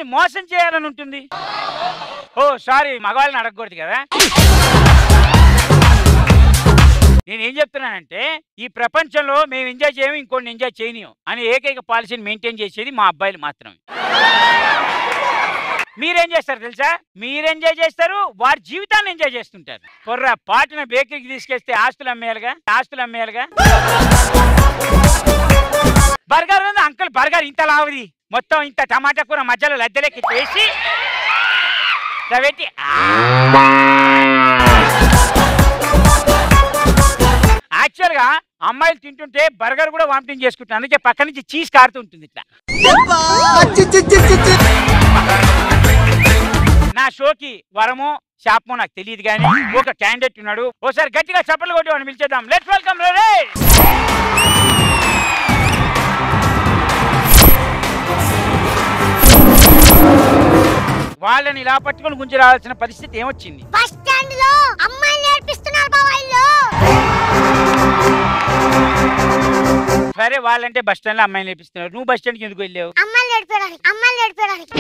ఆడవాళ్ళని మోసం చేయాలని ఉంటుంది ఓ సారీ మగవాళ్ళని అడగకూడదు కదా నేను ఏం చెప్తున్నానంటే ఈ ప్రపంచంలో మేము ఎంజాయ్ చేయము ఇంకోటి ఎంజాయ్ చేయనియం అని ఏకైక పాలసీని మెయింటైన్ చేసేది మా అబ్బాయిలు మాత్రమే మీరేం చేస్తారు తెలుసా మీరు ఎంజాయ్ చేస్తారు వారి జీవితాన్ని ఎంజాయ్ చేస్తుంటారు కొర్ర పాటన బేకరీకి తీసుకెళ్తే ఆస్తులు అమ్మేయాలిగా ఆస్తులు అమ్మేయాలిగా బర్గర్ ఉంది అంకుల్ బర్గర్ ఇంత లావుది మొత్తం ఇంత టమాటా కూర మధ్యలో లద్దెలకి వేసి ఇట్లా పెట్టి యాక్చువల్ గా అమ్మాయిలు తింటుంటే బర్గర్ కూడా వామిటింగ్ చేసుకుంటాను అందుకే పక్క నుంచి చీజ్ కారుతుంటుంది ఇట్లా నా షోకి వరమో శాపమో నాకు తెలియదు కానీ ఒక క్యాండిడేట్ ఉన్నాడు ఓసారి గట్టిగా చప్పట్లు కొట్టి వాడిని పిలిచేద్దాం లెట్స్ వెల్కమ్ రే వాళ్ళని ఇలా పట్టుకొని గుంజి రావాల్సిన పరిస్థితి ఏమొచ్చింది బస్ స్టాండ్ లో అమ్మాయిలు నేర్పిస్తున్నారు బావా ఇల్లు సరే వాళ్ళంటే బస్ స్టాండ్ లో అమ్మాయిని నేర్పిస్తున్నారు నువ్వు బస్ స్టాండ్కి ఎందుకు వెళ్ళావు అమ్మాయిలు నేర్పడానికి అమ్మాయిలు నేర్పడానికి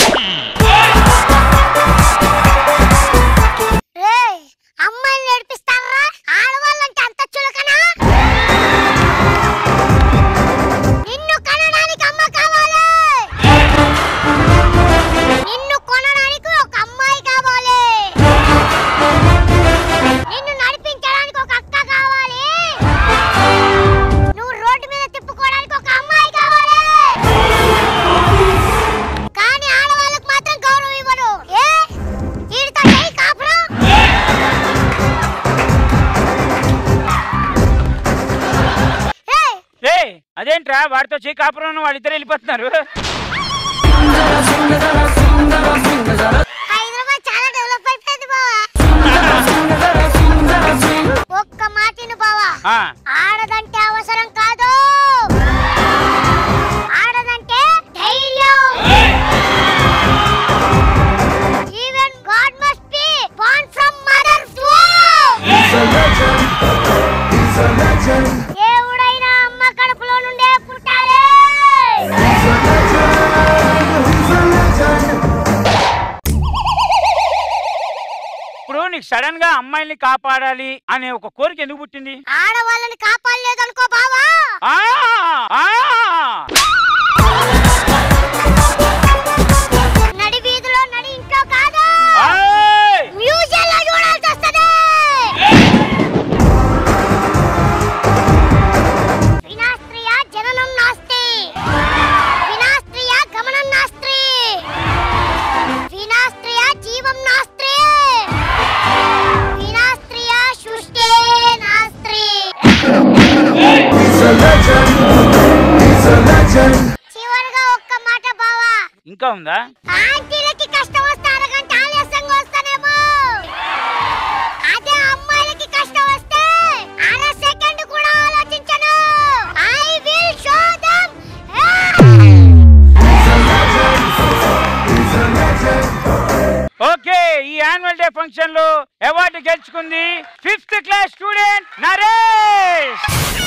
రేయ్, అమ్మాయిలు నేర్పిస్తారా ఆడవాళ్ళంటే అంత చులకనా నిన్ను కనడానికి అమ్మ కావాలి నిన్ను కొనడానికి ఒక అమ్మాయి కావాలి నిన్ను నడిపించడానికి ఒక అక్క కావాలి నువ్వు రోడ్డు మీద తిప్పుకోవడానికి ఒక అమ్మాయి కావాలి కానీ ఆడవాళ్ళకు మాత్రం గౌరవం ఇవ్వరు ఏ వీడితో చేయి కాపురం ఏయ్, ఏ అదేంట్రా వాడితో చేయి కాపురం వాళ్ళిద్దరు వెళ్ళిపోతున్నారు హైదరాబాద్ చాలా డెవలప్ అయిపోయింది బావా ఒక్క మాటిను బావా ఆ, ఆడదంటే అవసరం కాదు ఆడదంటే ధైర్యం even God must be born from mother's womb దేవుడైన అమ్మ కడుపులో నుండే పుట్టాలి ఇప్పుడు నీకు సడన్ గా అమ్మాయిల్ని కాపాడాలి అనే ఒక కోరిక ఎందుకు పుట్టింది ఆడవాళ్ళని కాపాడలేదనుకో బావా ఆ, ఆ, నడి వీధిలో నడి ఇంట్లో కాదు ఆయ్! మ్యూజియంలో చూడాల్సి వస్తది వినాస్త్రియ జననం నాస్తి వినాస్త్రియ గమనం నాస్తి వినాస్త్రియ జీవం నాస్తి వినాస్త్రియ సృష్టి నాస్త్రి చివరిగా ఒక్క మాట బావా ఇంకా ఉందా ఆంటీలకి కష్టం వస్తే అరగంట ఆలస్యంగా వస్తానేమో అదే అమ్మాయిలకి కష్టం వస్తే అర సెకండ్ కూడా ఆలోచించను I will show them okay ఈ యాన్యువల్ డే ఫంక్షన్ లో అవార్డు గెలుచుకుంది ఫిఫ్త్ క్లాస్ స్టూడెంట్ నరేష్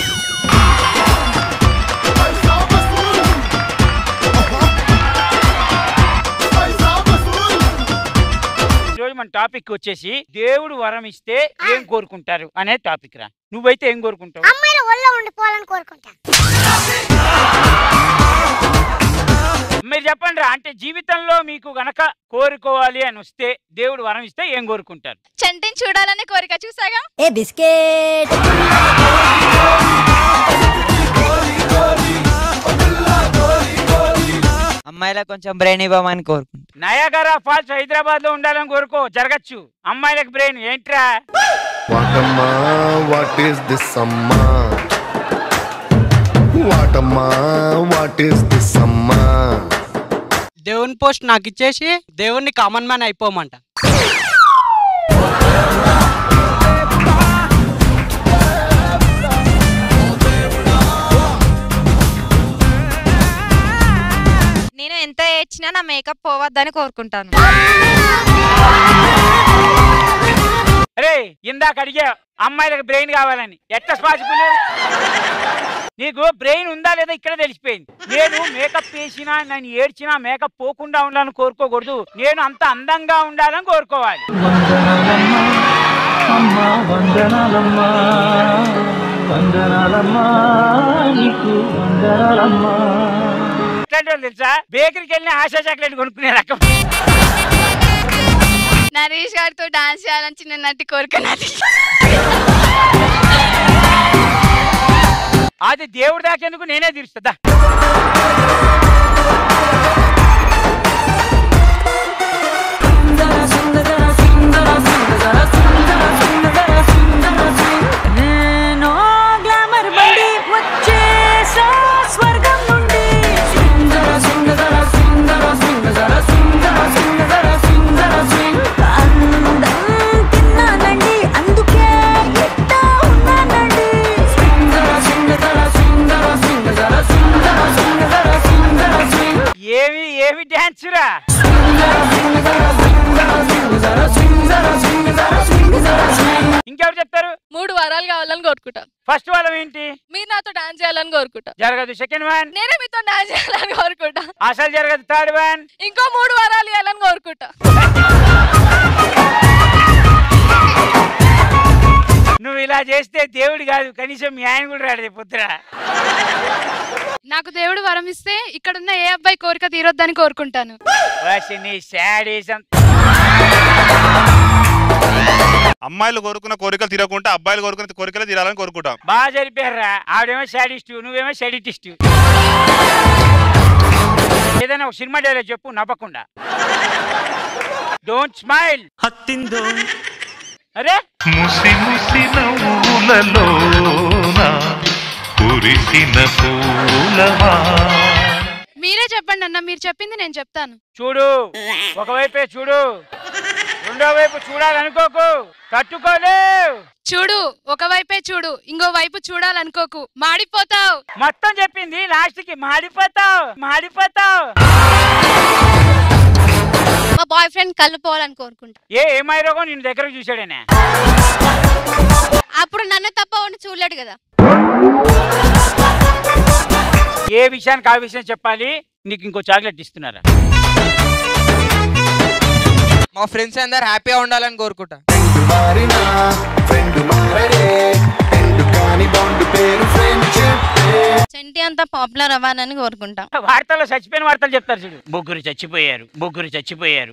ఈ రోజు మన టాపిక్ వచ్చేసి దేవుడు వరం ఇస్తే ఏం కోరుకుంటారు అనే టాపిక్ రా నువ్వైతే ఏం కోరుకుంటావు అమ్మాయిల ఒళ్ళో ఉండిపోవాలని కోరుకుంటా మీరు చెప్పండి రా అంటే జీవితంలో మీకు గనక కోరుకోవాలి అని వస్తే దేవుడు వరం ఇస్తే ఏం కోరుకుంటారు చంటిని చూడాలనే కోరిక చూసాగా ఏ బిస్కెట్ అమ్మాయిలకు కొంచెం బ్రెయిన్ ఇవ్వమని కోరుకుంటున్నాను నయాగరా ఫాల్స్ హైదరాబాద్ లో ఉండాలని కోరుకో జరగచ్చు అమ్మాయిలకు బ్రెయిన్ ఏంట్రా వాటమ్మా వాట్ ఈస్ దిస్ అమ్మా వాటమ్మా వాట్ ఈస్ దిస్ అమ్మా దేవుని పోస్ట్ నాకు ఇచ్చేసి దేవుణ్ణి కామన్ మ్యాన్ అయిపోమంట నేను ఎంత ఏడ్చినా నా మేకప్ పోవద్దని కోరుకుంటాను అరే ఇందాక అడిగా అమ్మాయిలకు బ్రెయిన్ కావాలని ఎట్ట పాసిబుల్ నీకు బ్రెయిన్ ఉందా లేదా ఇక్కడ తెలిసిపోయింది నేను మేకప్ వేసినా నేను ఏడ్చినా మేకప్ పోకుండా ఉండాలని కోరుకోకూడదు నేను అంత అందంగా ఉండాలని కోరుకోవాలి వందనాలమ్మా అమ్మా వందనాలమ్మా వందనాలమ్మా నీకు వందనాలమ్మా ఎట్లాంటి వాళ్ళు తెలుసా బేకరీకి వెళ్ళిన ఆశా చాక్లెట్ కొనుక్కునే రకం నరేష్ గారితో డాన్స్ చేయాలని చిన్న నటి కోరిక నాది అది దేవుడి దాకేందుకు నేనే తీరుస్తుందా నేను గ్లామర్ బండి వచ్చేసా స్వర్గం నుండి అందం తిన్నానండి అందుకే ఇట్టా ఉన్నానండి ఏమి ఏమి డాన్సురా ఇంకెవరు చెప్తారు మూడు వారాలు కావాలని కోరుకుంటా ఫస్ట్ వాళ్ళం ఏంటి మీరు నాతో డాన్స్ చేయాలని కోరుకుంటా జరగదు సెకండ్ వన్ నేనే మీతో డాన్స్ చేయాలని కోరుకుంటా అసలు జరగదు థర్డ్ వన్ ఇంకో మూడు వారాలు ఇవ్వాలని కోరుకుంటా నువ్వు ఇలా చేస్తే దేవుడు కాదు కనీసం మీ ఆయన కూడా రాడు పొద్దురా నాకు దేవుడు వరం ఇస్తే ఇక్కడున్న ఏ అబ్బాయి కోరిక తీరొద్దని కోరుకుంటాను వాసి నీ శాడీసం అమ్మాయిలు కోరుకున్న కోరికలు తీరకుంటే అబ్బాయిలు కోరుకున్న కోరికలు తీరాలని కోరుకుంటాం బాగా జరిపారా ఆవిడేమో శాడిస్ట్ నువ్వేమో షెడిటిస్ట్ ఏదైనా ఒక సినిమా డైలాగ్ చెప్పు నవ్వకుండా డోంట్ స్మైల్ హత్తిందో అరే ముసి ముసి నవ్వులలోన కురిసిన పూలవా మీరే చెప్పండి అన్న మీరు చెప్పింది నేను చెప్తాను చూడు ఒకవైపే చూడు రెండో వైపు చూడాలనుకోకు తట్టుకోలేవు చూడు ఒకవైపే చూడు ఇంకో వైపు చూడాలనుకోకు మాడిపోతావు మొత్తం చెప్పింది లాస్ట్ కి మాడిపోతావు మాడిపోతావు మా బాయ్ ఫ్రెండ్ కలుపుకోవాలని కోరుకుంటా ఏ ఏమై రోగం నిన్ను దగ్గరకు చూశాడేనే అప్పుడు నన్ను తప్ప ఉండి చూడలేడు కదా ఏ విషయానికి ఆ విషయం చెప్పాలి నీకు ఇంకో చాక్లెట్ ఇస్తున్నారా మా ఫ్రెండ్స్ అందరు హ్యాపీగా ఉండాలని కోరుకుంటా మారినా ఫ్రెండ్ మారడే ఎండు కాని బాండ్ పేరు ఫ్రెండ్షిప్ చెంటి అంతా పాపులర్ అవ్వాలని కోరుకుంటా వార్తల్లో చచ్చిపోయిన వార్తలు చెప్తారు చూడు ముగ్గురు చచ్చిపోయారు ముగ్గురు చచ్చిపోయారు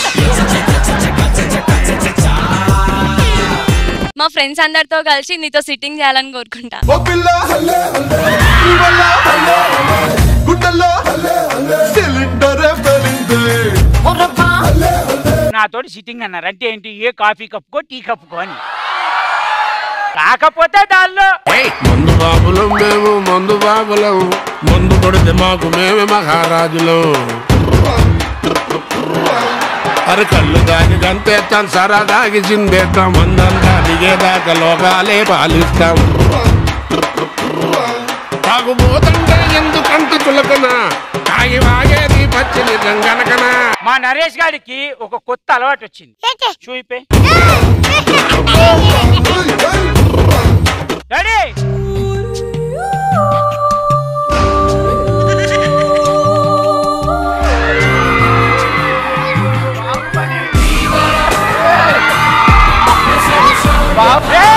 మా ఫ్రెండ్స్ అందరితో కలిసి నీతో సిట్టింగ్ చేయాలని కోరుకుంటా ఓ పిల్ల హల్లే హల్లే ఇవల్ల హల్లే హల్లే గుండెల్లో హల్లే హల్లే సిలిండర్ పెరింది నాతోటి సిట్టింగ్ అన్నారు అంటే ఏంటి ఏ కాఫీ కప్పుకో టీ కప్పుకో అని కాకపోతే దానిలో మందు బాబులం మేము మందు బాబులం మందు కొడితే మాకు మేమే మహారాజులం అరే కళ్ళు దాగి గంతేస్తాం సరా దాగి చిందేస్తాం మందంతా దిగేదాకా లోకాలే పాలిస్తాం తాగుబోతుంటే ఎందుకంత చులకన తాగి వాగేది పచ్చిని గంగనకనా మా నరేష్ గారికి ఒక కొత్త అలవాటు వచ్చింది చూయిపే డాడీ బాబ్రే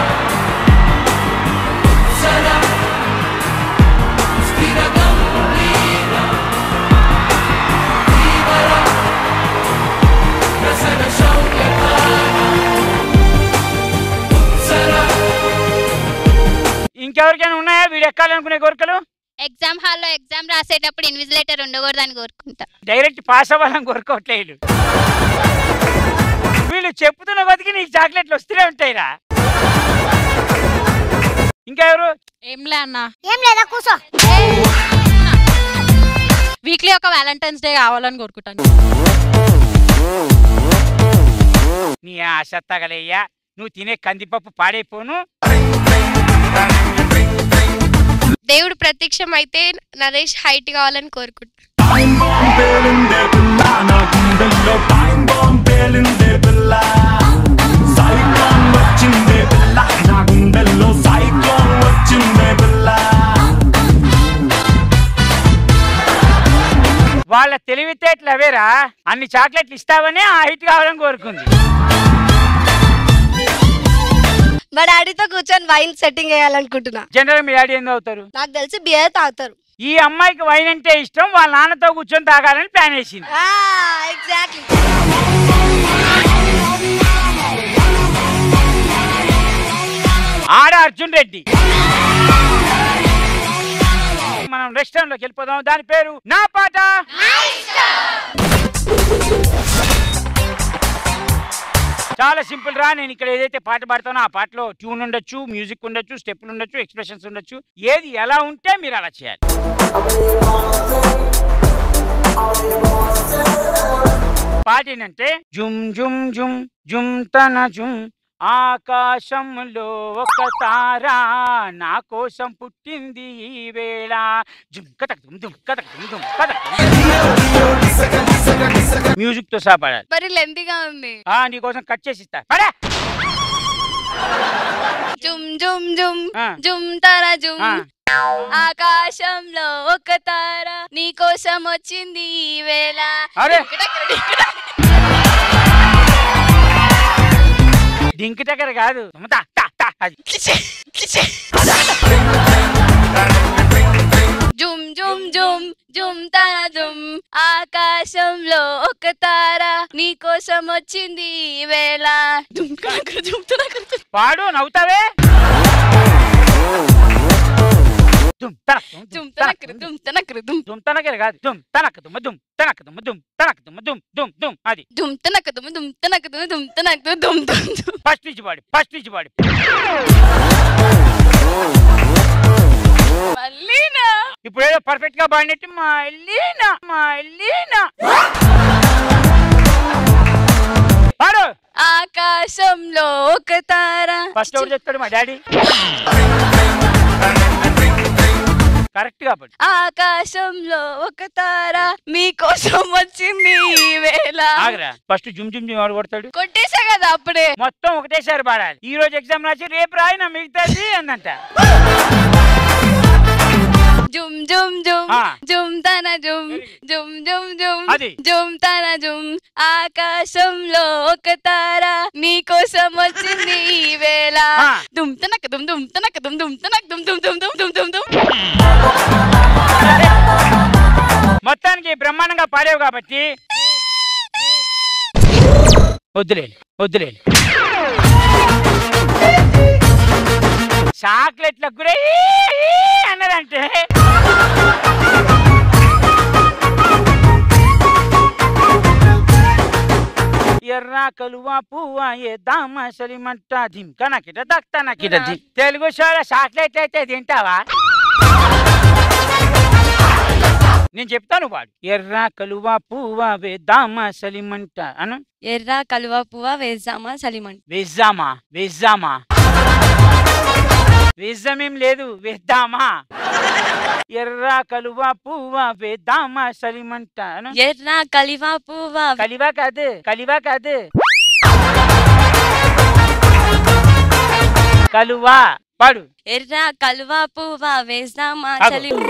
ఇంకెవరికైనా ఉన్నాయా వీడు ఎక్కాలనుకునే కోరికలు ఎగ్జామ్ హాల్లో ఎగ్జామ్ రాసేటప్పుడు ఇన్విజిలేటర్ ఉండకూడదని కోరుకుంటా డైరెక్ట్ పాస్ అవ్వాలని కోరుకోవట్లేదు వీళ్ళు చెప్పుతున్న బతికి నీకు చాక్లెట్లు వస్తూనే ఉంటాయిరా ఇంకా ఎవరు ఏంలే అన్న ఏం లేదా కూసో వీక్లీ ఒక వ్యాలంటైన్స్ డే కావాలని కోరుకుంటాను నీ ఆశ తగలయ్యా నువ్వు తినే కందిపప్పు పాడైపోను దేవుడు ప్రత్యక్షం అయితే నరేష్ హైట్ కావాలని కోరుకుంటా వాళ్ళ తెలివితేటలు అవేరా అన్ని చాక్లెట్లు ఇస్తావని ఆ హైట్ కావాలని కోరుకుంది మా డాడీతో కూర్చొని వైన్ సెట్టింగ్ వేయాలనుకుంటున్నా జనరల్ మీ డాడీ ఏందో అవుతారు నాకు తెలిసి బియర్ తాగుతారు ఈ అమ్మాయికి వైన్ అంటే ఇష్టం వాళ్ళ నాన్నతో కూర్చొని తాగాలని ప్లాన్ వేసింది ఎగ్జాక్ట్లీ ఆడ అర్జున్ రెడ్డి మనం రెస్టారెంట్ లోకి వెళ్ళిపోదాం దాని పేరు నా పాట చాలా సింపుల్ రా నేను ఇక్కడ ఏదైతే పాట పాడతానో ఆ పాటలో ట్యూన్ ఉండొచ్చు మ్యూజిక్ ఉండొచ్చు స్టెప్పులు ఉండొచ్చు ఎక్స్ప్రెషన్స్ ఉండొచ్చు ఏది ఎలా ఉంటే మీరు అలా చేయాలి పాట ఏంటంటే జుమ్ జుమ్ జుమ్ జుమ్ తన జుమ్ ఆకాశంలో ఒక తార నా కోసం పుట్టింది ఈ వేళ జుమ్ కథక్ దుమ్ దుమ్ కథక్ దుమ్ దుమ్ కథక్ మ్యూజిక్ తో సహా పాడాలి మరి లెంతీగా ఉంది ఆ నీకోసం కట్ చేసి ఇస్తా పడా జుమ్ జుమ్ జుమ్ ఆ. జుమ్ తర జుమ్ ఆ. ఆకాశంలో ఒక తార నీ కోసం వచ్చింది ఈ వేళ అరే డింకి దగ్గర కాదు తా, తా, తా, అది. జుమ్ జుమ్ జుమ్ జుమ్ తన జుమ్ ఆకాశంలో ఒక తార నీ కోసం వచ్చింది ఈ వేళ జుమ్ కనక జుమ్ తనక జుమ్. పాడు నవ్వుతావే దుమ్ తనక్ దుమ్ జుమ్ దుమ్ తనక దుమ్ తనక దుమ్ దుమ్ తనకర కాదు దుమ్ తనక దుమ్ దుమ్ తనక దుమ్ దుమ్ తనక దుమ్ దుమ్ దుమ్ దుమ్ అది దుమ్ తనక దుమ్ దుమ్ తనక దుమ్ దుమ్ తనక దుమ్ దుమ్ దుమ్ దుమ్. ఫస్ట్ నుంచి పాడు ఫస్ట్ నుంచి పాడు మళ్ళీనా ఇప్పుడు ఏదో పర్ఫెక్ట్ గా పాడినట్టు మా ఎల్లీనా మా ఎల్లీనా పాడు ఆకాశంలో ఒక తార ఫస్ట్ ఎవరు చెప్తాడు మా డాడీ కరెక్ట్ గా పాడు ఆకాశంలో ఒక తార మీకోసం వచ్చింది ఈ వేళ ఆగరా ఫస్ట్ జుమ్ జుమ్ జుమ్ ఎవడు కొడతాడు కొట్టేశా కదా అప్పుడే మొత్తం ఒకటేసారి పాడాలి ఈ రోజు ఎగ్జామ్ రాసి రేపు రాయినా మిగతాది అందంట జుమ్ జుమ్ జుమ్ ఆ. జుమ్ తన జుమ్ జుమ్ జుమ్ జుమ్ అది. జుమ్ తన జుమ్ ఆకాశంలో ఒక తార నీకోసం వచ్చింది ఈ వేళ ఆ. దుమ్ తనక దుమ్ దుమ్ తనక దుమ్ దుమ్ తనక దుమ్ దుమ్ దుమ్ దుమ్ దుమ్ దుమ్ దుమ్ మొత్తానికి బ్రహ్మాండంగా పాడావు కాబట్టి వద్దులేండి వద్దులేండి చాక్లెట్లకు కూడా ఈ, ఈ అన్నదంటే ఎర్ర కలువ పువ్వ ఏ దామసలి మంట ధింక నకిట దక్త నకిట ధిం. తెలుగు షోల చాక్లెట్ అయితే తింటావా నేను చెప్తాను వాడు ఎర్ర కలువ పువ్వ వేద్దామా సలిమంట అను ఎర్ర కలువ పువ్వ వేద్దామా సలిమంట వేద్దామా వేద్దామా వేద్దామేం లేదు వేద్దామా ఎర్ర కలువ పువ్వ వేద్దామా సలిమంట అను ఎర్ర కలివ పువ్వ కలివా కాదు కలివా కాదు కలువా పాడు ఎర్ర కలువ పువ్వ వేద్దామా ఆగు. సలిమంట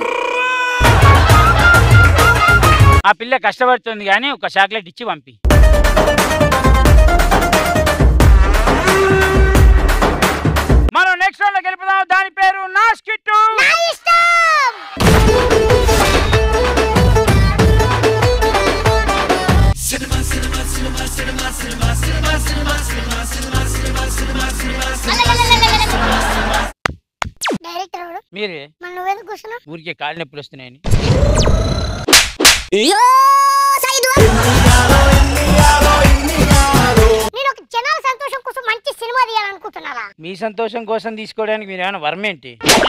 ఆ పిల్ల కష్టపడుతుంది కానీ ఒక చాక్లెట్ ఇచ్చి పంపి మనం నెక్స్ట్ రౌండ్ లో గెలుపుదాం దాని పేరు నా స్కిట్టు డైరెక్టర్ ఎవరు మీరే మరి నువ్వెందుకు కూర్చున్నావు ఊరికే కాళ్ళు నొప్పులు వస్తున్నాయని నేను ఒక జనాల సంతోషం కోసం మంచి సినిమా తీయాలనుకుంటున్నారా మీ సంతోషం కోసం తీసుకోవడానికి మీరు ఏమైనా వరం ఏంటి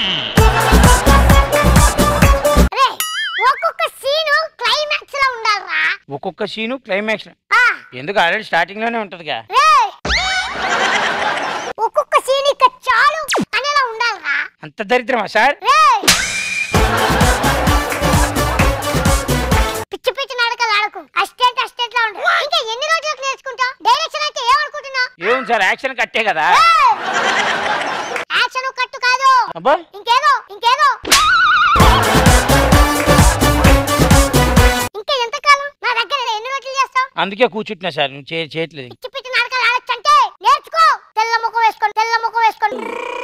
అరే ఒక్కొక్క సీను క్లైమాక్స్ లో ఉండాలిరా ఒక్కొక్క సీను క్లైమాక్స్ ఆ, ఎందుకు ఆల్రెడీ స్టార్టింగ్ లోనే ఉంటదిగా రేయ్! ఒక్కొక్క సీన్ ఇక చాలు అనేలా ఉండాలిరా అంత దరిద్రమా సార్ రేయ్! పిచ్చి పిచ్చి నడకలు ఆడకు అస్టెంట్ అస్టెంట్ లా ఉండు ఇంకా ఎన్ని రోజులకు నేర్చుకుంటావు డైరెక్షన్ అయితే ఏమనుకుంటున్నావు ఏం సార్ యాక్షన్ కట్టే కదా యాక్షన్ కట్టు కాదు అబ్బా ఇంకేదో ఇంకేదో ఇంకా ఎంత అందుకే కూర్చుంటున్నా సార్ నువ్వు చే చేయట్లేదు పిచ్చి పిచ్చి నాటకాలు ఆడొచ్చంటే నేర్చుకో తెల్ల ముఖం వేసుకోండి తెల్ల ముఖం వేసుకోండి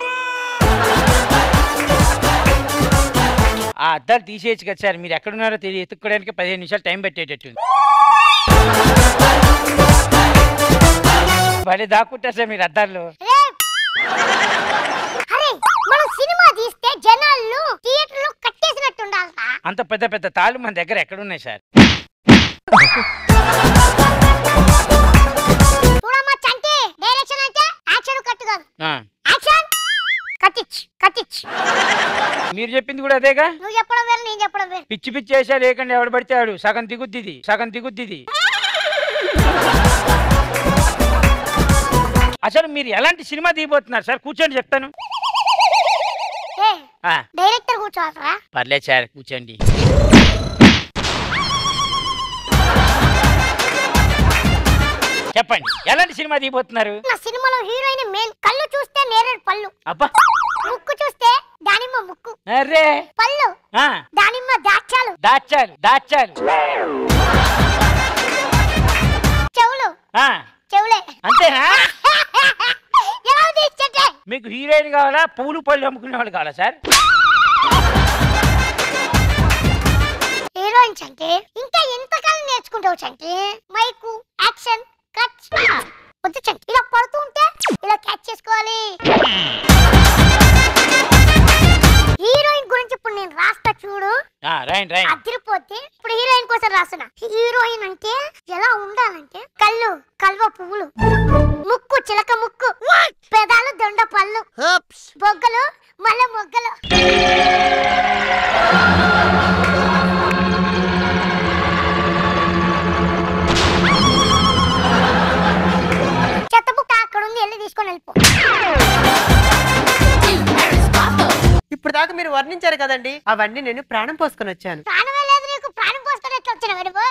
ఆ అద్దాలు తీసేయచ్చు కదా సార్ మీరు ఎక్కడున్నారో తెలియ ఎత్తుక్కోవడానికి పదిహేను నిమిషాలు టైం పెట్టేటట్టుంది భలే దాక్కుంటారు సార్ మీరు అద్దాల్లో అరే మనం సినిమా తీస్తే జనాలు థియేటర్ లో కట్టేసినట్టు ఉండాలరా అంత పెద్ద పెద్ద తాళ్ళు మన దగ్గర ఎక్కడున్నాయి సార్ చూడమ్మా చంటి డైరెక్షన్ అంటే యాక్షన్ కట్టు కాదు ఆ, యాక్షన్ కట్టిచ్ కట్టిచ్ మీరు చెప్పింది కూడా అదేగా నువ్వు చెప్పడం వేరు నేను చెప్పడం వేరు పిచ్చి పిచ్చి వేసా లేకండి ఎవడు పడితే ఆడు సగం దిగుద్దిది సగం దిగుద్దిది అసలు మీరు ఎలాంటి సినిమా దిగిపోతున్నారు సార్ కూర్చోండి చెప్తాను ఏ ఆ, డైరెక్టర్ కూర్చోవాలరా పర్లేదు సార్ కూర్చోండి చెప్పండి ఎలాంటి సినిమా దిగిపోతున్నారు నా సినిమాలో హీరోయిన్ మెయిన్ కళ్ళు చూస్తే నేరేడు పళ్ళు అబ్బా ముక్కు చూస్తే దానిమ్మ ముక్కు అరే పళ్ళు ఆ, దానిమ్మ దాచాలు దాచాలు దాచాలు చెవులు ఆ, చెవులే అంతేనా ఎలా ఉంది ఈ చెట్టే మీకు హీరోయిన్ కావాలా పూలు పళ్ళు అమ్ముకునే వాళ్ళు కావాలా సార్ హీరోయిన్స్ అంటే ఇంకా ఎంతకాలం నేర్చుకుంటావు చంటి మైకు యాక్షన్ కట్ వద్దు చంటి ఇలా పడుతూ ఉంటే ఇలా క్యాచ్ చేసుకోవాలి హీరోయిన్ గురించి ఇప్పుడు నేను రాస్తా చూడు ఆ, రాయండి రాయండి అదిరిపోతే ఇప్పుడు హీరోయిన్ కోసం రాస్తున్నా హీరోయిన్ అంటే ఎలా ఉండాలంటే కళ్ళు కల్వ పువ్వులు ముక్కు చిలక ముక్కు పెదాలు దొండ పళ్ళు బొగ్గలు మల్ల మొగ్గలు చెత్త బుట్ట అక్కడ ఉంది వెళ్ళి తీసుకొని వెళ్ళిపో ఇప్పుడు దాకా మీరు వర్ణించారు కదండి అవన్నీ నేను ప్రాణం పోసుకొని వచ్చాను ప్రాణమే లేదు నీకు ప్రాణం పోసుకొని ఎట్లా వచ్చిన వెనుకో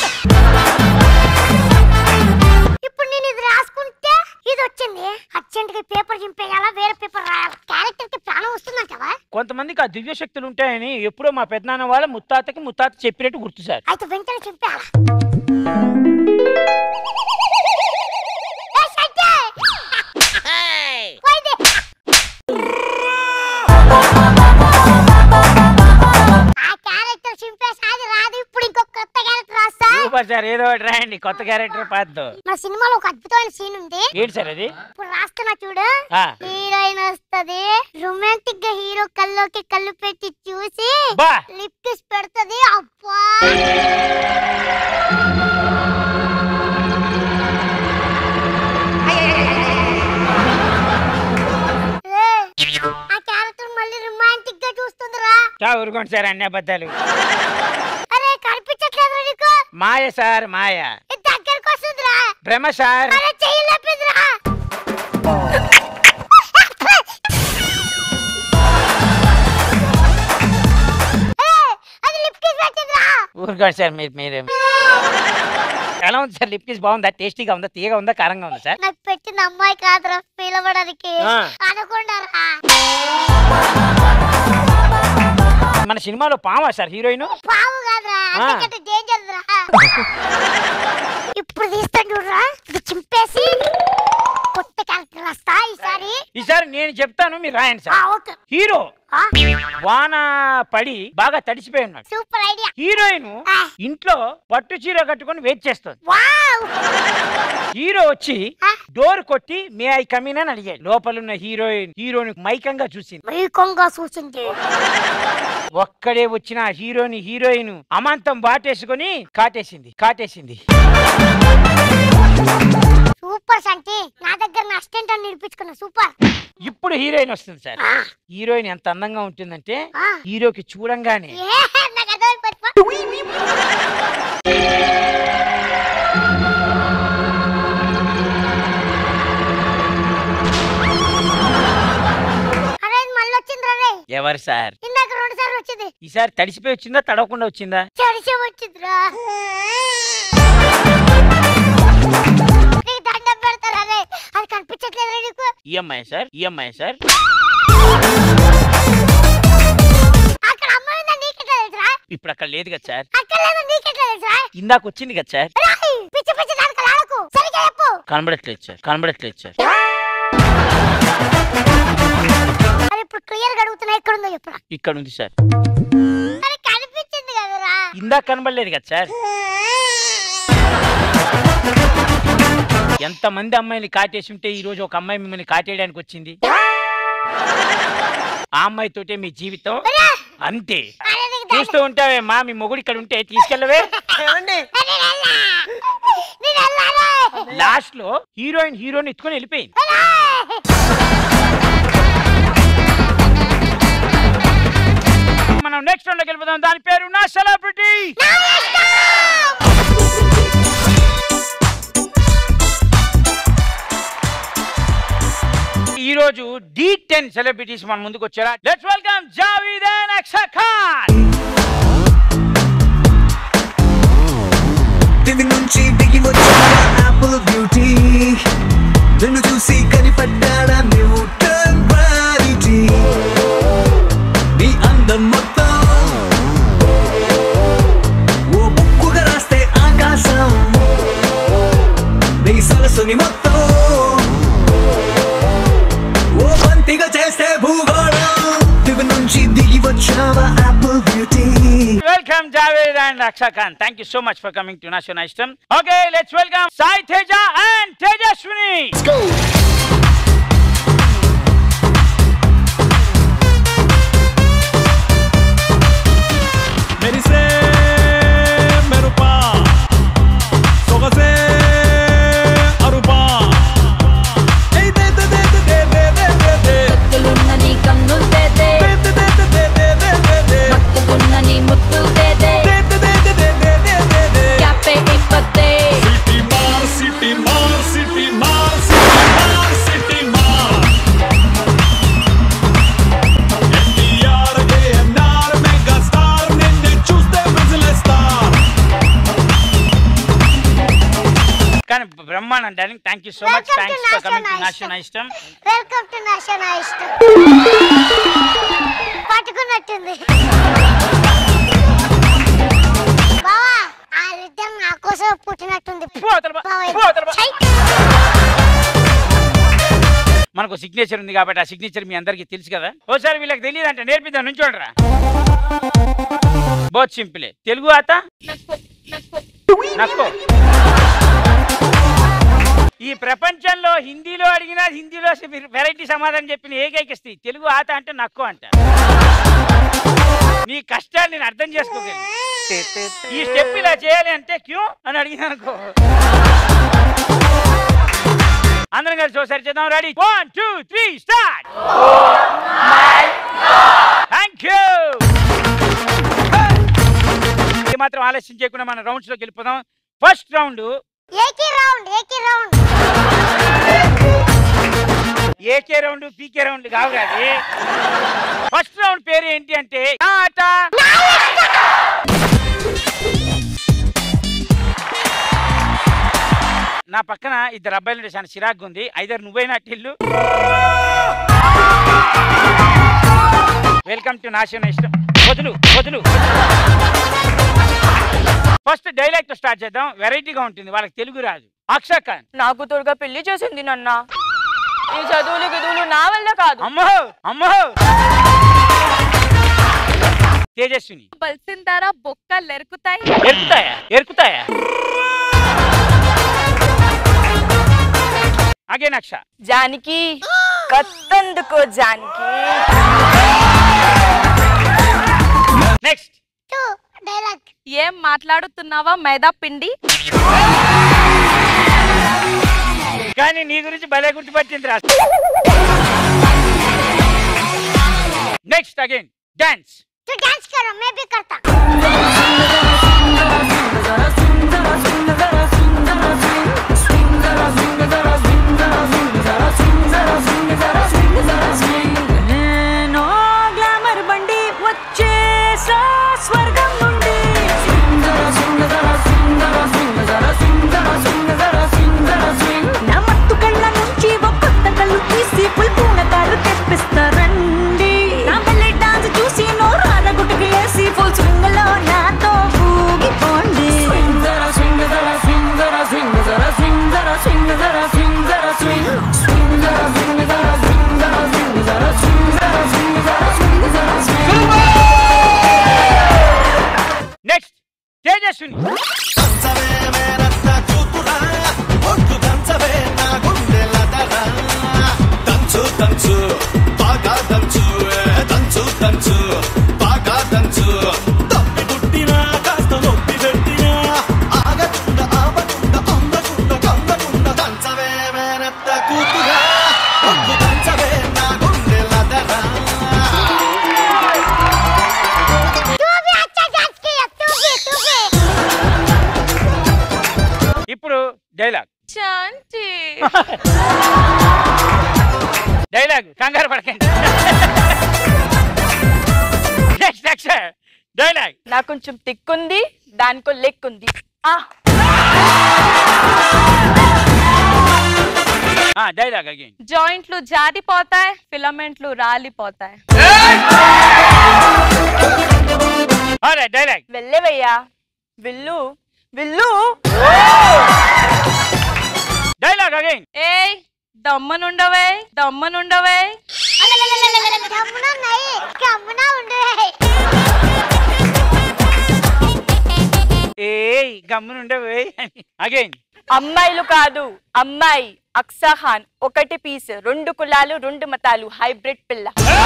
ఇప్పుడు నేను ఇది రాసుకుంటే ఇది వచ్చింది అర్జెంట్ గా పేపర్ చింపేయాలా వేరే పేపర్ రాయాలా క్యారెక్టర్ కి ప్రాణం వస్తుందంటవా కొంతమందికి ఆ దివ్య శక్తులు ఉంటాయని ఎప్పుడో మా పెద్దనాన్న వాళ్ళ ముత్తాతకి ముత్తాత చెప్పినట్టు గుర్తు సార్ అయితే వెంటనే చింపేయాలా ఏ సంజయ్! పోయింది. ఆ క్యారెక్టర్ చింపేసి అది రాదు ఇప్పుడు ఇంకో కొత్త క్యారెక్టర్ రాస్తా సూపర్ సార్ ఏదో ఒకటి రాయండి కొత్త క్యారెక్టర్ పాద్దు మా సినిమాలో ఒక అద్భుతమైన సీన్ ఉంది ఏంటి సార్ అది ఇప్పుడు రాస్తున్నా చూడు ఆ. హీరోయిన్ వస్తది రొమాంటిక్ గా హీరో కల్లోకి కళ్ళు పెట్టి చూసి బా. లిప్ కిస్ పెడుతది అబ్బా ఏ, ఆ క్యారెక్టర్ మళ్ళీ రొమాంటిక్ గా చూస్తుందిరా చా ఊరుకోండి సార్ అన్ని అబద్ధాలు అరే కనిపించట్లేదు నీకు మాయ సార్ మాయ ఇది దగ్గరకు వస్తుందిరా భ్రమ సార్ అరే చెయ్యి లేపిదిరా అది లిప్ కిస్ పెట్టిందిరా ఊరుకోండి సార్ మీరు మీరు ఎలా ఉంది సార్ లిప్ కిస్ బాగుందా టేస్టీగా ఉందా తీయగా ఉందా కారంగా ఉందా సార్ నాకు పెట్టిన అమ్మాయి కాదురా పిలవడానికి ఆ. అనుకున్నారా మన సినిమాలో పామా సార్ హీరోయిన్ పావు కాదురా ఆ. అంతకంటే డేంజర్ రా ఇప్పుడు తీస్తాను చూడరా ఇది చింపేసి కొత్త క్యారెక్టర్ రాస్తా ఈసారి ఈసారి నేను చెప్తాను మీరు రాయండి ఆ, సార్ ఓకే హీరో వాన పడి బాగా తడిసిపోయి ఉన్నాడు సూపర్ ఐడియా హీరోయిన్ ఇంట్లో పట్టు చీర కట్టుకొని వెయిట్ చేస్తుంది వావ్ హీరో వచ్చి డోర్ కొట్టి మే ఐ కమీన్ అని అడిగాడు లోపలున్న హీరోయిన్ హీరోని మైకంగా చూసింది మైకంగా చూసింది ఒక్కడే వచ్చిన ఆ హీరోని హీరోయిన్ అమాంతం బాటేసుకొని కాటేసింది కాటేసింది సూపర్ సంటి నా దగ్గర నా అసిస్టెంట్ అని నిలిపించుకున్నా సూపర్ ఇప్పుడు హీరోయిన్ వస్తుంది సార్ హీరోయిన్ ఎంత అందంగా ఉంటుందంటే ఆ. హీరోకి చూడంగానే ఏ నాకు అర్థమైపోయింది అరే ఇది మళ్ళీ వచ్చింది రే ఎవరు సార్ ఇందాక రెండు సార్లు వచ్చింది ఈసారి తడిసిపోయి వచ్చిందా తడవకుండా వచ్చిందా చెడిసే వచ్చిందిరా నీకు దండం పెడతారా రే అది కనిపించట్లేదురా నీకు ఈఎంఐ సార్ ఈఎంఐ సార్ అక్కడ అమ్మాయి ఉందా నీకెట్లా తెలుసురా ఇప్పుడు అక్కడ లేదు కదా సార్ అక్కడ లేదు నీకెట్లా తెలుసురా ఇందాక వచ్చింది కదా సార్ రాయ్ పిచ్చి కనబడట్లేదు సార్ కనబడట్లేదు సార్ మరి ఇప్పుడు క్లియర్ గా అడుగుతున్నా ఎక్కడ ఉందో చెప్పరా ఇక్కడ ఉంది సార్ మరి కనిపించింది కదరా ఇందాక కనబడలేదు కదా సార్ ఎంతమంది అమ్మాయిని కాటేసి ఉంటే ఈ రోజు ఒక అమ్మాయి మిమ్మల్ని కాటేయడానికి వచ్చింది ఆ అమ్మాయి తోటే మీ జీవితం అంతే చూస్తూ ఉంటావే మా మీ మొగుడు ఇక్కడ ఉంటే తీసుకెళ్ళవే లాస్ట్ లో హీరోయిన్ హీరోని ఎత్తుకొని వెళ్ళిపోయింది మనం నెక్స్ట్ రౌండ్ లోకి వెళ్ళిపోదాం దాని పేరు నా సెలబ్రిటీ ఈ రోజు డి టెన్ సెలబ్రిటీస్ మన ముందుకు వచ్చారా let's welcome Javed and Akshar Khan దివి నుంచి దిగి వచ్చాడా యాపిల్ బ్యూటీ నిన్ను చూసి కనిపడ్డాడా న్యూటన్ గ్రావిటీ నీ అందం మొత్తం ఓ బుక్కుగా రాస్తే ఆకాశం నీ సరస్సుని మొత్తం ఓ బంతిగా చేస్తే భూగోళం దివి నుంచి దిగి వచ్చావా apple beauty welcome Javed and Akshar Khan thank you so much for coming to nation ఇష్టం okay let's welcome Sai Teja and Tejaswini మెరిసే మెరుపా సొగసే అరుపా ఏయ్ దే దే దే దే దే దే దే దే కత్తులున్న నీ కన్నులు తేదే మత్తుకున్న నీ ముత్తులు తేదే క్యాపే ఇప్పతే సిటీ మార్ సిటీ మార్ సిటీ మార్ సిటీ మార్ సిటీ మార్ ఎన్టీఆర్ ఏఎన్ఆర్ మెగా స్టార్ నిన్ను చూస్తే విజిలేస్తారు కానీ బ్రహ్మాండం darling thank you so much thanks for coming to nation ఇష్టం వెల్కమ్ టు నేషన్ ఇష్టం పట్టుకున్నట్టుంది బావా ఆ రిద్దం నా కోసం పుట్టినట్టుంది బావా, ఛై. మనకు సిగ్నేచర్ ఉంది కాబట్టి ఆ సిగ్నేచర్ మీ అందరికీ తెలుసు కదా ఓసారి వీళ్ళకి తెలియదు అంటే నేర్పిద్దాం నుంచోడరా బోత్ సింపులే తెలుగు ఆత నక్కో ఈ ప్రపంచంలో హిందీలో అడిగినా హిందీలో వెరైటీ సమాధానం చెప్పిన ఏకైక స్త్రీ తెలుగు ఆత అంటే నక్కో అంట నీ కష్టాన్ని నేను అర్థం చేసుకోగలను ఈ స్టెప్ ఇలా చేయాలి అంటే క్యూ అని అడిగిన అనుకో అందరం కలిసి ఒకసారి చేద్దాం ready one two three start thank you మాత్రం ఆలస్యం చేయకుండా మన రౌండ్స్ లోకి వెళ్ళిపోదాం ఫస్ట్ రౌండ్ ఏకీ రౌండ్ ఏకీ round AK round PK round కావు కాదు ఫస్ట్ రౌండ్ పేరు ఏంటి అంటే ఆట నా పక్కన ఇద్దరు అబ్బాయిలు ఉంటే చాలా చిరాగ్గా ఉంది ఐదారు నువ్వైనా ఇల్లు వెల్కమ్ టు నాశన ఇష్టం వదులు వదులు ఫస్ట్ డైలాగ్ తో స్టార్ట్ చేద్దాం వెరైటీగా ఉంటుంది వాళ్ళకి తెలుగు రాదు అక్షర్ ఖాన్ నాకు తోడుగా పెళ్లి చేసింది నన్న ఈ చదువులు గదువులు నా వల్ల కాదు అమ్మో అమ్మో తేజస్విని బల్సిన తార బొక్కలు ఎరుకుతాయి ఎరుకుతాయా ఎరుకుతాయా అగే నక్ష జానికి కత్తందుకో జానికి నెక్స్ట్ డైలాగ్ ఏం మాట్లాడుతున్నావా మైదా పిండి కానీ నీ గురించి భలే గుర్తుపట్టింది రా నెక్స్ట్ అగైన్ డాన్స్ तू डांस करो मैं भी करता నేనో గ్లామర్ బండి వచ్చేసా స్వర్గం నుండి నా మత్తు కళ్ళ నుంచి ఒక కొత్త కళ్ళు తీసి పుల్పూన కారు తెప్పిస్తారండి నా బల్లె డాన్స్ చూసి నోరార గుట్టుకు వేసి ఫుల్ స్వింగ్ లో నాతో ఊగిపోండి డైలాగ్ శాంతి డైలాగ్ కంగారు పడకండి నెక్స్ట్ నెక్స్ట్ డైలాగ్ నాకు కొంచెం తిక్కుంది దానికో లెక్కుంది ఆ డైలాగ్ అగైన్ జాయింట్లు జారిపోతాయి ఫిలమెంట్లు రాలిపోతాయి డైలాగ్ వెళ్ళవయ్యా విల్లు విల్లు డైలాగ్ అగైన్ ఏయ్ దమ్మనుండవే దమ్మనుండవే ఏయ్ గమ్మునుండే అగైన్ అమ్మాయిలు కాదు అమ్మాయి అక్సాఖాన్ ఒకటి పీస్ రెండు కులాలు రెండు మతాలు హైబ్రిడ్ పిల్ల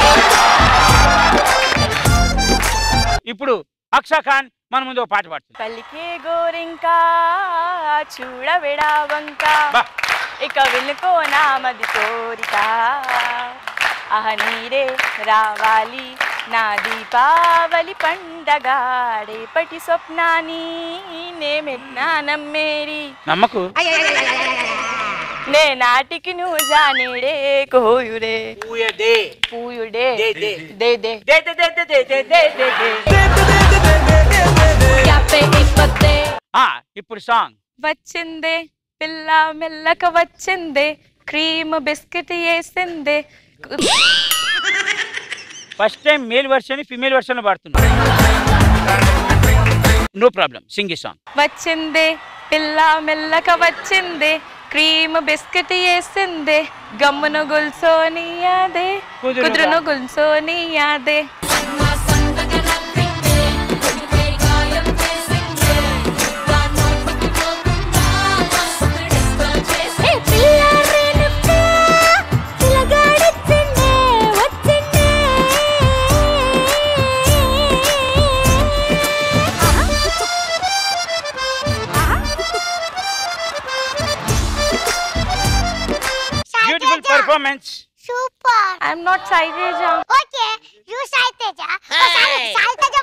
ఇప్పుడు అక్షా ఖాన్ మన ముందు ఒక పాట పాడుతుంది పలికే గోరింకా చూడవిడా వంక ఇక వినుకో నామది కోరిక ఆహ నీరే రావాలి నా దీపావళి పండగ రేపటి స్వప్నాన్ని నేమెట్నా నమ్మేరి నమ్మకు నే నాటికి నువ్వు జానేడే కోయుడే పూయడే పూయుడే దే దే. దే దే దే దే దే దే దే దే దే దే. ఆ, ఇప్పుడు సాంగ్ వచ్చిందే పిల్ల మెల్లక వచ్చిందే క్రీమ్ బిస్కెట్ వేసిందే first time male version female version లో పాడుతున్నా నో ప్రాబ్లం సింగ్ ఈ సాంగ్ వచ్చిందే పిల్ల మెల్లక వచ్చిందే క్రీమ్ బిస్కెట్ వేసిందే గమ్మును గుల్సోనియాదే కుదురుగా. కుదురును గుల్సోనియాదే beautiful performance super I'm not Saiteja okay you Sai Teja Sai Teja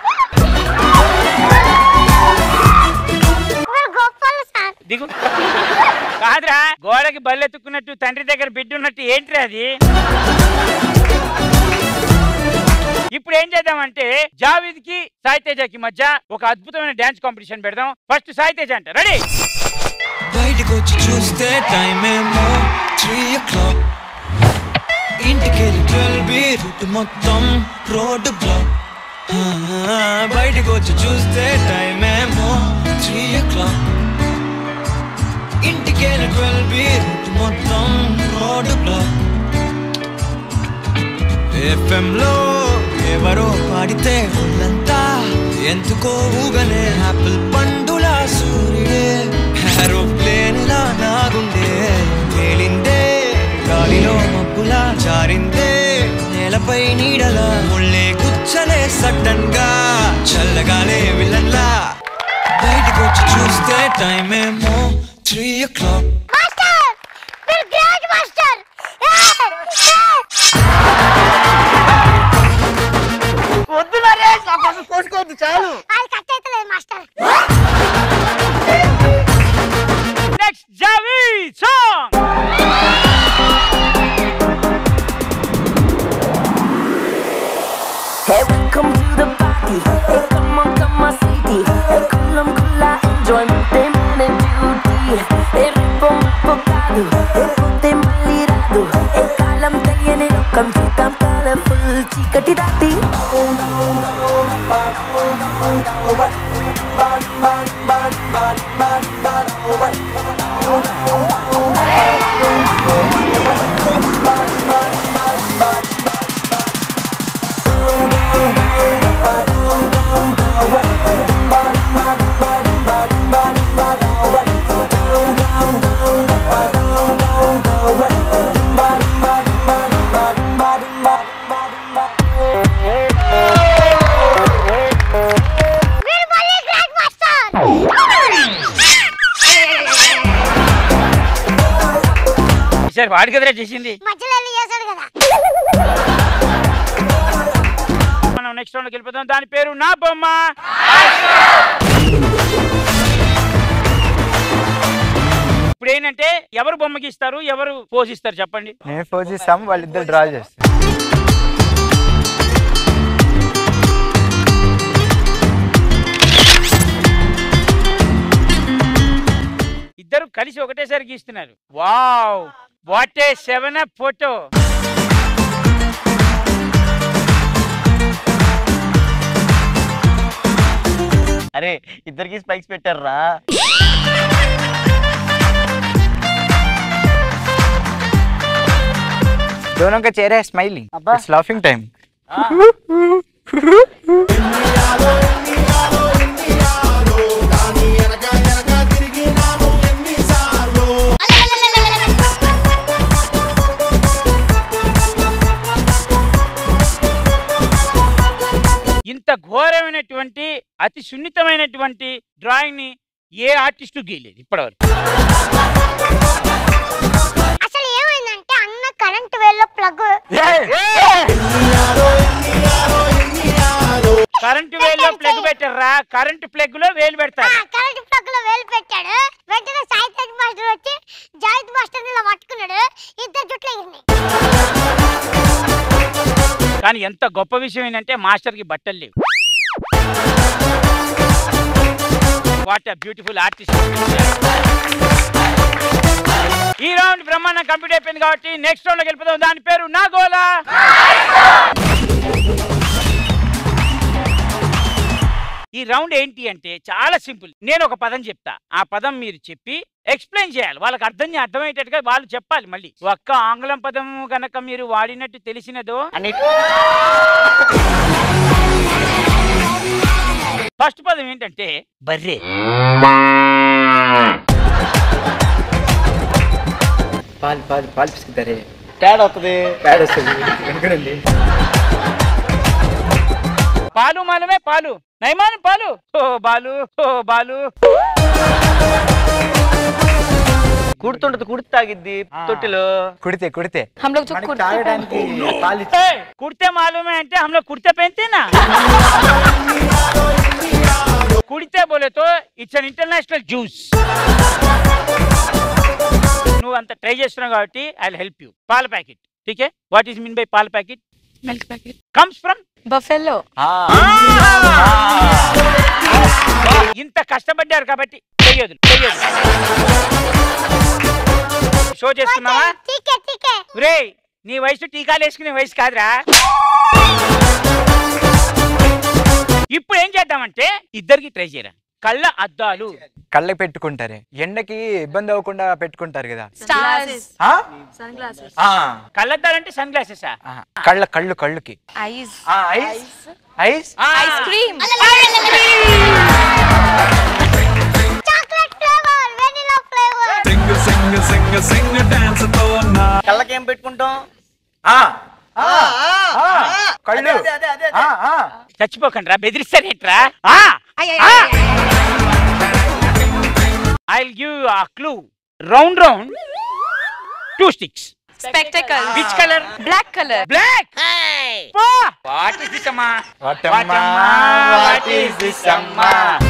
గొప్పలు సార్ దిగు కాదురా గోడకి బల్లెత్తుకున్నట్టు తండ్రి దగ్గర బిడ్డ ఉన్నట్టు ఏంట్రా అది ఇప్పుడు ఏం చేద్దామంటే జావేద్ కి సాయి తేజకి మధ్య ఒక అద్భుతమైన డాన్స్ కాంపిటీషన్ పెడదాం ఫస్ట్ సాయి తేజ అంట రెడీ బయటకు వచ్చి చూస్తే టైం ఏమో త్రీ ఓ క్లాక్ ఇంటికెళ్ళి ట్వెల్వ్ బి రూట్ మొత్తం రోడ్డు బ్లాక్ బయటకు వచ్చి చూస్తే టైం ఏమో త్రీ ఓ క్లాక్ ఇంటికెళ్ళి ట్వెల్వ్ బి రూట్ మొత్తం రోడ్డు బ్లాక్ FM లో ఎవరో పాడితే ఒళ్ళంతా ఎందుకో ఊగలే యాపిల్ పండులా సూర్యుడే ఏరోప్లేన్ లా నాగుండే తేలిందే గాలిలో మబ్బులా జారిందే నేలపై నీడలా ముళ్ళే గుచ్చలే సడన్ గా చల్లగాలే విలన్లా బయటకు వచ్చి చూస్తే టైం ఏమో త్రీ ఓ క్లాక్ మాస్టర్ మీరు గ్రేట్ మాస్టర్ వద్దు నరేష్ ఆ పక్కన కోసుకోవద్దు చాలు అది కట్ అవుతలేదు master next Javed song Hey, welcome to the party. Hey, come on, come on, city. Hey, kulam kula, enjoyment, money, beauty. Hey, ripom, ripocado. Hey, putte malirado. Hey, kalam తెలియని లోకం చూద్దాం కలర్ఫుల్ చీకటి దాటి మీరు మళ్ళీ గ్రేట్ మాస్టర్ ఈసారి వాడి కదరా చేసింది మధ్యలో వెళ్ళి చేశాడు కదా మనం నెక్స్ట్ రౌండ్కి వెళ్ళిపోతాం దాని పేరు నా బొమ్మ ఏంటంటే ఎవరు బొమ్మ గీస్తారు ఎవరు పోషిస్తారు చెప్పండి నేను ఫోర్ చేస్తాం వాళ్ళిద్దరు డ్రా చేస్తారు ఇద్దరు కలిసి ఒకటేసారి గీస్తున్నారు wow what a seven up photo అరే ఇద్దరికి స్పైక్స్ పెట్టారా दोनों का चेहरा है स्माइलिंग इट्स लाफिंग टाइम ఇంత ఘోరమైనటువంటి అతి సున్నితమైనటువంటి డ్రాయింగ్ ని ఏ ఆర్టిస్టు గీయలేదు ఇప్పటివరకు అసలు ఏమైందంటే అన్న కరెంట్ వేల్లో ప్లగ్ కరెంటు వేల్లో ప్లగ్ పెట్టారా కరెంటు ప్లగ్ లో వేలు పెడతారు కరెంట్ ప్లగ్ లో వేలు పెట్టాడు వెంటనే సాయితేజ్ మాస్టర్ వచ్చి జాయిత్ మాస్టర్ ఇలా పట్టుకున్నాడు ఇద్దరు జుట్లు ఎగిరినాయి కానీ ఎంత గొప్ప విషయం ఏంటంటే మాస్టర్ కి బట్టలు లేవు వాట్ బ్యూటిఫుల్ ఆర్టిస్ట్ ఈ రౌండ్ బ్రహ్మాండం కంప్లీట్ అయిపోయింది కాబట్టి నెక్స్ట్ రౌండ్ లో గెలిపోదాం దాని పేరు నాగోలా ఈ రౌండ్ ఏంటి అంటే చాలా సింపుల్ నేను ఒక పదం చెప్తా ఆ పదం మీరు చెప్పి ఎక్స్ప్లెయిన్ చేయాలి వాళ్ళకి అర్థం చే- అర్థమయ్యేటట్టుగా వాళ్ళు చెప్పాలి మళ్ళీ ఒక్క ఆంగ్లం పదం గనక మీరు వాడినట్టు తెలిసినదో ఫస్ట్ పదం ఏంటంటే బర్రె పాలు పాలు పాలు పిసుకుతారే తేడా వస్తుంది తేడా వస్తుంది వెనుకనండి పాలు మాలమే పాలు నయమానం పాలు ఓ బాలు ఓ బాలు కుడుతుంటది కుడితే తాగిద్ది తొట్టిలో కుడితే కుడితే మనకి తాగడానికి పాలు ఇచ్చి- ఏయ్, కుడితే మాలూమే అంటే హమ్లో కుడితే పెంతేనా కుడితే బోలే తో ఇట్స్ అన్ ఇంటర్నేషనల్ జ్యూస్ నువ్వు అంత ట్రై చేస్తున్నావు కాబట్టి ఐ హెల్ప్ యూ పాల ప్యాకెట్ ఠీకే వాట్ ఈస్ మీన్ బై పాల packet milk packet comes from buffalo ఇంత కష్టపడ్డారు కాబట్టి చెయ్యదు చెయ్యదు షో చేస్తున్నావా టీకే టీకే రే నీ వయసు టీకాలు వేసుకునే వయసు కాదురా ఇప్పుడు ఏం చేద్దామంటే ఇద్దరికి ట్రై చేయరా కళ్ళ అద్దాలు కళ్ళకి పెట్టుకుంటారే ఎండకి ఇబ్బంది అవ్వకుండా పెట్టుకుంటారు కదా స్టార్స్ ఆ? సన్ గ్లాసెస్ ఆ, కళ్ళద్దాలంటే సన్ గ్లాసెస్ ఆ, కళ్ళ కళ్ళు కళ్ళుకి ఐస్ ఆ, eyes eyes ice cream chocolate flavour vanilla flavour sing sing sing sing dance తో నా కళ్ళకి ఏం పెట్టుకుంటాం ఆ, ఆ, ఆ, కళ్ళు ఆ, ఆ. చచ్చిపోకండి రా బెదిరిస్తారేంట్రా I give a clue round round two sticks spectacle which colour black colour black what is this అమ్మా వాటమ్మా, what is this అమ్మా?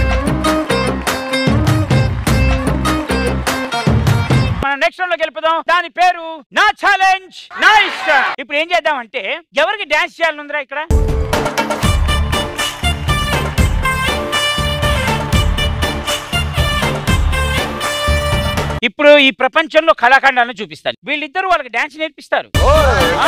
మనం నెక్స్ట్ రౌండ్ లో గెలుపుదాం దాని పేరు నా ఛాలెంజ్ నా ఇష్టం ఇప్పుడు ఏం చేద్దామంటే ఎవరికి డాన్స్ చేయాలని ఉందిరా ఇక్కడ ఇప్పుడు ఈ ప్రపంచంలో కళాఖండాలను చూపిస్తాను వీళ్ళిద్దరూ వాళ్ళకి డాన్స్ నేర్పిస్తారు ఆ.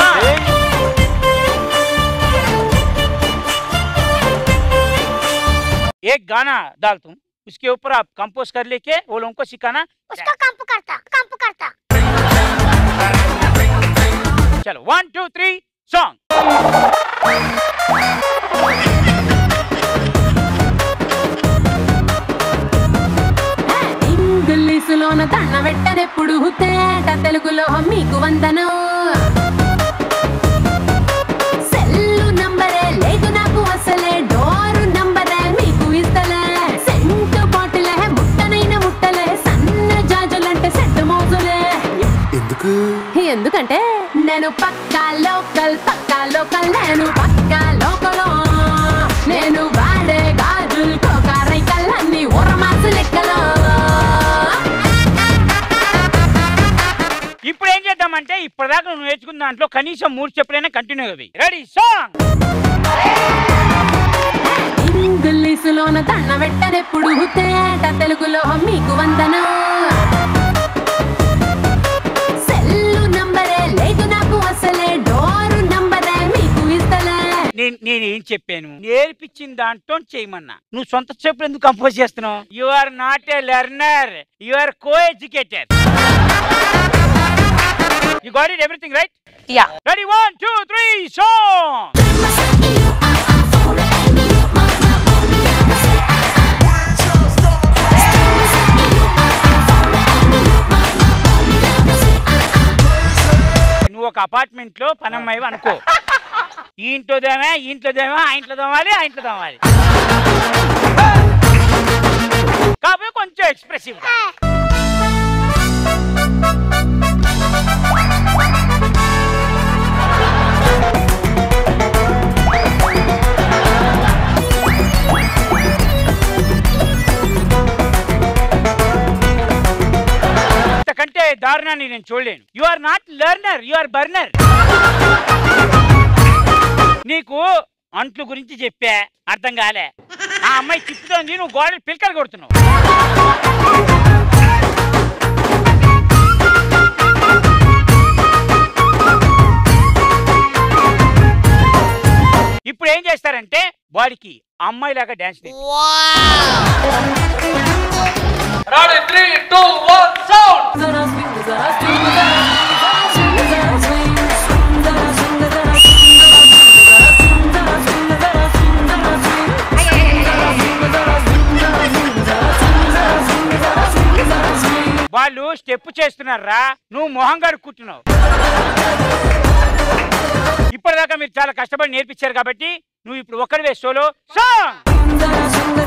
एक गाना डाल तुम उसके ऊपर आप कंपोज कर लेके वो लोगों को सिखाना उसको कंप करता कंप करता चलो वन टू थ्री सॉन्ग ఇంగ్లీషులోన దండ పెట్టనెప్పుడు తేట తెలుగులో మీకు వందనం సెల్లు నంబరే లేదు నాకు అసలే డోరు నంబరే మీకు ఇస్తలే సెంటు బాటిలే ముట్టనైన ముట్టలే సన్న జాజులంటే సెట్ మోజులే ఎందుకు ఎందుకంటే నేను పక్కా లోకల్ పక్కా లోకల్ నేను పక్కా లోకల్ నేను వాడే గాజులు కోకారై కళ్ళన్ని ఉరమాసు లెక్కలో పాడమంటే ఇప్పటిదాకా నువ్వు నేర్చుకున్న దాంట్లో కనీసం మూడు చెప్పులైనా కంటిన్యూ అవి రెడీ సాంగ్ ఇంగ్లీషులోన దండ పెట్టనెప్పుడు తేట తెలుగులో మీకు వందనం సెల్లు నంబరే లేదు నాకు అసలే డోరు నంబరే మీకు ఇస్తలే నేను నేను ఏం చెప్పాను నేర్పించిన దాంట్లో చేయమన్నా నువ్వు సొంత చెప్పులు ఎందుకు కంపోజ్ చేస్తున్నావు you are not a learner you are co educated you got it everything right yeah ready one two three song నువ్వు ఒక అపార్ట్మెంట్ లో పనమ్మాయి అనుకో ఈ ఇంట్లోదేమా ఈ ఇంట్లోదేమా ఆ ఇంట్లో తోమాలి ఆ ఇంట్లో తోమాలి కాకపోతే కొంచెం ఎక్స్ప్రెసివ్ ఇంతకంటే దారుణాన్ని నేను చూడలేను you are not learner you are burner నీకు అంట్లు గురించి చెప్పా అర్థం కాలే ఆ అమ్మాయి తిప్పుతోంది నువ్వు గోడలు పిలకలు కొడుతున్నావు ఇప్పుడు ఏం చేస్తారంటే వాడికి అమ్మాయిలాగా dance three two one sound వాళ్ళు స్టెప్ చేస్తున్నారా నువ్వు మొహం కడుక్కుంటున్నావు ఇప్పటిదాకా మీరు చాలా కష్టపడి నేర్పించారు కాబట్టి నువ్వు ఇప్పుడు ఒక్కడివే సోలో సాంగ్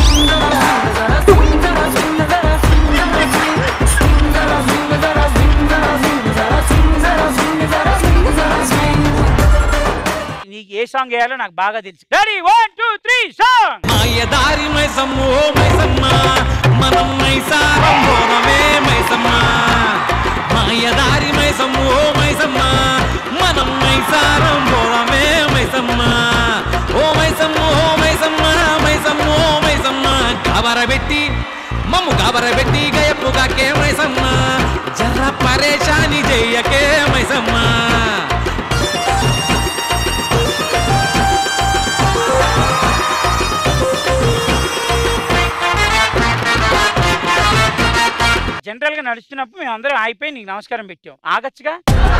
నీకు ఏ సాంగ్ వేయాలో నాకు బాగా తెలుసు ready one two three song మాయదారి మైసమ్మ ఓ మైసమ్మ మనం మైసారం పోనమే మైసమ్మ మాయదారి మైసమ్మ ఓ మైసమ్మ మనం మైసారం పోనమే మైసమ్మ ఓ మైసమ్మ ఓ మైసమ్మ మైసమ్మ ఓ మైసమ్మ గాబరబెట్టి మమ్ము గాబరబెట్టి గయపు కాకే మైసమ్మ జర్ర పరేషాని చెయ్యకే మైసమ్మ జనరల్ గా నడుస్తున్నప్పుడు మేము అందరం ఆగిపోయి నీకు నమస్కారం పెట్టాం ఆగచ్చుగా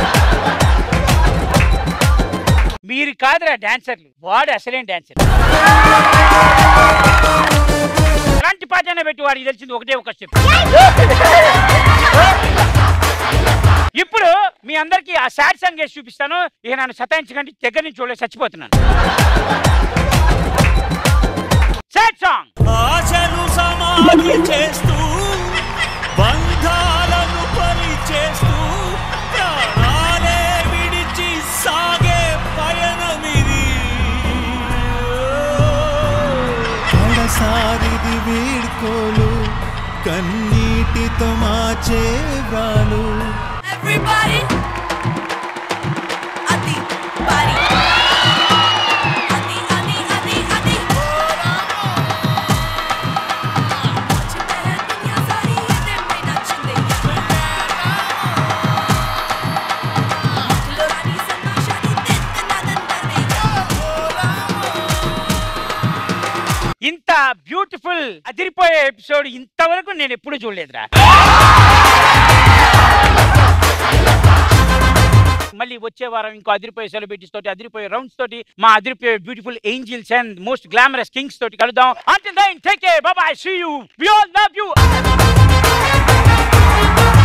మీరు కాదురా డాన్సర్లు వాడు అసలేం డాన్సర్ ఎలాంటి పాటైనా పెట్టి వాడికి తెలిసింది ఒకటే ఒక స్టెప్ ఇప్పుడు మీ అందరికి ఆ సాడ్ సాంగ్ వేసి చూపిస్తాను ఇక నన్ను సతాయించకండి దగ్గర నుంచి చూడలే చచ్చిపోతున్నాను సాడ్ సాంగ్ ఆశను సమాధి చేస్తూ బంధాలను పరిచేస్తూ ప్రాణాలే విడిచి సాగే పయనమిది కడసారిది వీడ్కోలు కన్నీటితో మాచే వ్రాలు Everybody, Adi, body. Adi, Adi, Adi, Adi. ఇంత బ్యూటిఫుల్ అదిరిపోయే ఎపిసోడ్ ఇంతవరకు నేను ఎప్పుడు చూడలేదురా మళ్ళీ వచ్చే వారం ఇంకో అదిరిపోయే సెలబ్రిటీస్ తోటి అదిరిపోయే రౌండ్స్ తోటి మా అదిరిపోయే beautiful angels and most glamorous kings తోటి కలుద్దాం అంటే then take care bye bye see you we all love you